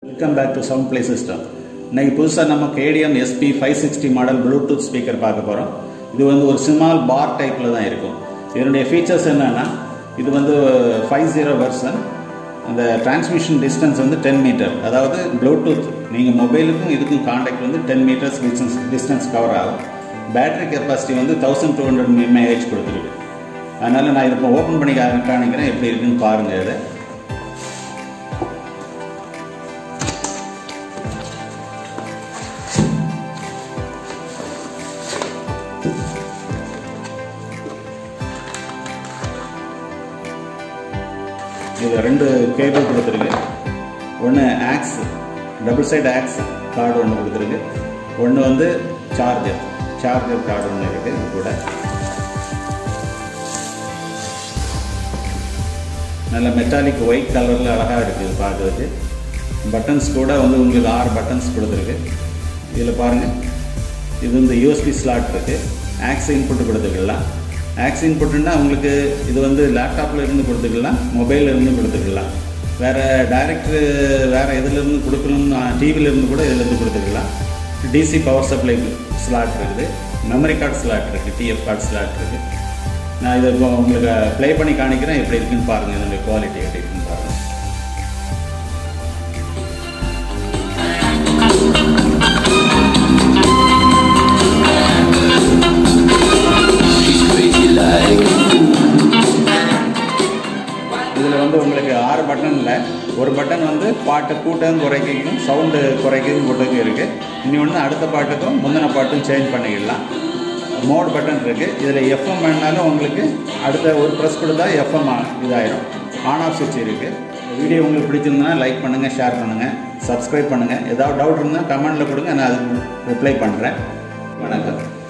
welcome back to sound play system இன்னைக்கு புதுசாக நம்ம KTM SP five sixty model Bluetooth speaker பார்க்க போகிறோம் இது வந்து ஒரு ஸ்மால் பார் டைப்பில் தான் இருக்கும் இதனுடைய ஃபீச்சர்ஸ் என்னென்னா இது வந்து ஃபைவ் ஜீரோ வெர்சன் அந்த டிரான்ஸ்மிஷன் டிஸ்டன்ஸ் வந்து டென் மீட்டர் அதாவது ப்ளூடூத் நீங்கள் மொபைலுக்கும் இதுக்கும் காண்டாக்ட் வந்து ten metres distance distance cover ஆகும் பேட்டரி கெப்பாசிட்டி வந்து தௌசண்ட் டூ ஹண்ட்ரட் எம்ஏஹெச் கொடுத்துருக்கு அதனால் நான் இதை இப்போ ஓப்பன் பண்ணி கா- காணிக்கிறேன் எப்படி இருக்குன்னு பாருங்கள் இதை இது ரெண்டு கேபிள் கொடுத்துருக்கு ஒன்று aux double side aux cord ஒன்று கொடுத்துருக்கு ஒன்று வந்து சார்ஜர் சார்ஜர் கார்டு ஒன்று இருக்குது இது கூட நல்ல மெட்டாலிக் ஒயிட் கலரில் அழகாக இருக்குது இது பார்க்கறதுக்கு பட்டன்ஸ் கூட வந்து உங்களுக்கு ஆறு பட்டன்ஸ் கொடுத்துருக்கு இதில் பாருங்கள் இது வந்து யூஎஸ்பி ஸ்லாட் இருக்குது ஆக்ஸ் இன்புட் கொடுத்துக்கலாம் ஆக்ஸ் இன்புட்னா உங்களுக்கு இது வந்து லேப்டாப்பில் இருந்து கொடுத்துக்கலாம் மொபைலில் இருந்து கொடுத்துக்கலாம் வேறு டைரக்ட் வேறு இதிலேருந்து கொடுக்கணும்னு டிவியில் இருந்து கூட இதிலேருந்து கொடுத்துக்கலாம் டிசி பவர் சப்ளை ஸ்லாட் இருக்குது மெமரி கார்டு ஸ்லாட் இருக்குது டிஎஃப் கார்டு ஸ்லாட் இருக்குது நான் இதை இப்போ உங்களுக்கு ப்ளே பண்ணி காணிக்கிறேன் எப்படி இருக்குன்னு பாருங்கள் இதனுடைய குவாலிட்டி எப்படி இருக்குன்னு பாருங்கள் She's crazy like இதில் வந்து உங்களுக்கு ஆறு பட்டனில் ஒரு பட்டன் வந்து பாட்டு கூட்டம் குறைக்கும் சவுண்டு குறைக்கும் கூட்டக்கும் இருக்குது இனி ஒன்று அடுத்த பாட்டுக்கும் முந்தின பாட்டும் சேஞ்ச் பண்ணிக்கலாம் மோட் பட்டன் இருக்குது இதில் எஃப்எம் வேணாலும் உங்களுக்கு அடுத்த ஒரு ப்ரெஸ் கொடுத்தா எஃப்எம் இதாயிரும் ஆன் ஆஃப் சுவிட்ச் இருக்குது வீடியோ உங்களுக்கு பிடிச்சிருந்தனா லைக் பண்ணுங்கள் ஷேர் பண்ணுங்கள் சப்ஸ்கிரைப் பண்ணுங்கள் ஏதாவது டவுட் இருந்தால் கமெண்டில் கொடுங்க நான் அதுக்கு ரிப்ளை பண்ணுறேன் வணக்கம்